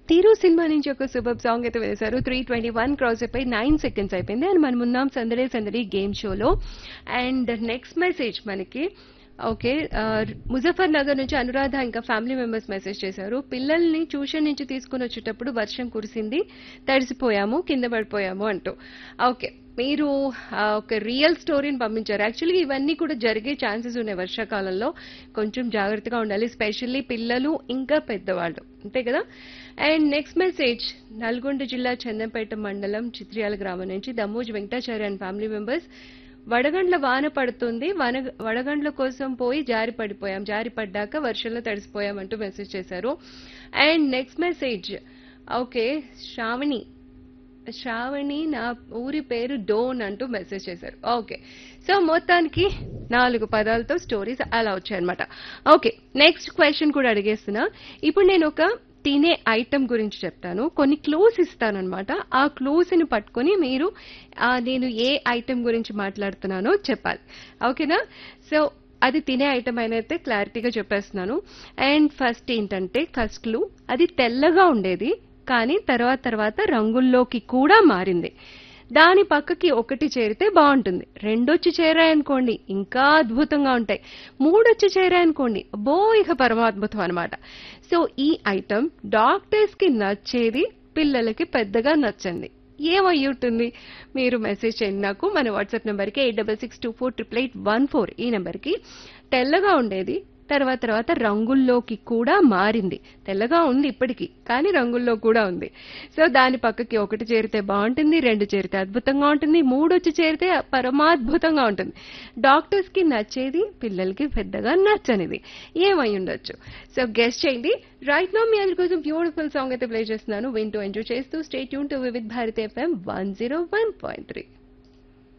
తీరు సినిమా నుంచి ఒక సూపర్ సాంగ్ అయితే వేశారు త్రీ ట్వంటీ వన్ క్రాస్ అయిపోయి నైన్ సెకండ్స్ అయిపోయింది అండ్ మనం ఉన్నాం సందడే సందడి గేమ్ షోలో అండ్ నెక్స్ట్ మెసేజ్ మనకి ఓకే ముజఫర్ నగర్ నుంచి అనురాధ ఇంకా ఫ్యామిలీ మెంబర్స్ మెసేజ్ చేశారు పిల్లల్ని ట్యూషన్ నుంచి తీసుకుని వచ్చేటప్పుడు వర్షం కురిసింది తడిసిపోయాము కింద పడిపోయాము అంటూ ఓకే మీరు ఆ, ఒక రియల్ స్టోరీని పంపించారు యాక్చువల్లీ ఇవన్నీ కూడా జరిగే ఛాన్సెస్ ఉన్నాయి వర్షాకాలంలో కొంచెం జాగ్రత్తగా ఉండాలి స్పెషల్లీ పిల్లలు ఇంకా పెద్దవాళ్ళు అంతే కదా అండ్ నెక్స్ట్ మెసేజ్ నల్గొండ జిల్లా చందంపేట మండలం చిత్రియాల గ్రామం నుంచి Dammoj Venkatacharya and family members వడగండ్ల వాన పడుతుంది వన వడగండ్ల కోసం పోయి జారి పడిపోయాం జారి పడ్డాక వర్షంలో తడిసిపోయాం అంటూ మెసేజ్ చేశారు and next message okay Sravani Sravani నా ఊరి పేరు డోన్ అంటూ మెసేజ్ చేశారు ఓకే సో మొత్తానికి నాలుగు పదాలతో స్టోరీస్ అలా వచ్చాయన్నమాట ఓకే నెక్స్ట్ క్వశ్చన్ కూడా అడిగేస్తున్నా ఇప్పుడు నేను ఒక తినే ఐటమ్ గురించి చెప్తాను కొన్ని క్లూస్ ఇస్తానన్నమాట ఆ క్లూస్ ని పట్టుకొని మీరు ఆ, నేను ఏ ఐటమ్ గురించి మాట్లాడుతున్నానో చెప్పాలి ఓకేనా సో అది తినే ఐటమ్ అయితే క్లారిటీగా చెప్పేస్తున్నాను అండ్ ఫస్ట్ ఏంటంటే ఫస్ట్ క్లూ అది తెల్లగా ఉండేది కానీ తర్వాత తర్వాత రంగుల్లోకి కూడా మారింది దాని పక్కకి ఒకటి చేరితే బాగుంటుంది రెండొచ్చి చేరాయనుకోండి ఇంకా అద్భుతంగా ఉంటాయి మూడొచ్చి చేరాయనుకోండి అబ్బో ఇక పరమాద్భుతం అనమాట సో ఈ ఐటమ్ డాక్టర్స్ కి నచ్చేది పిల్లలకి పెద్దగా నచ్చండి ఏమై ఉంటుంది మీరు మెసేజ్ చేయండి నాకు మన వాట్సాప్ నెంబర్కి eight double six two four triple eight one four ఈ నెంబర్కి తెల్లగా ఉండేది తర్వాత తర్వాత రంగుల్లోకి కూడా మారింది తెల్లగా ఉంది ఇప్పటికీ కానీ రంగుల్లో కూడా ఉంది సో దాని పక్కకి ఒకటి చేరితే బాగుంటుంది రెండు చేరితే అద్భుతంగా ఉంటుంది మూడు వచ్చి చేరితే పరమాద్భుతంగా ఉంటుంది డాక్టర్స్ కి నచ్చేది పిల్లలకి పెద్దగా నచ్చనిది ఏమై ఉండొచ్చు సో గెస్ట్ చేయండి రైట్ నో మీ అందరి కోసం బ్యూటిఫుల్ సాంగ్ అయితే ప్లే చేస్తున్నాను వింటూ ఎంజాయ్ చేస్తూ stay tune to Vividh Bharati FM one zero one point three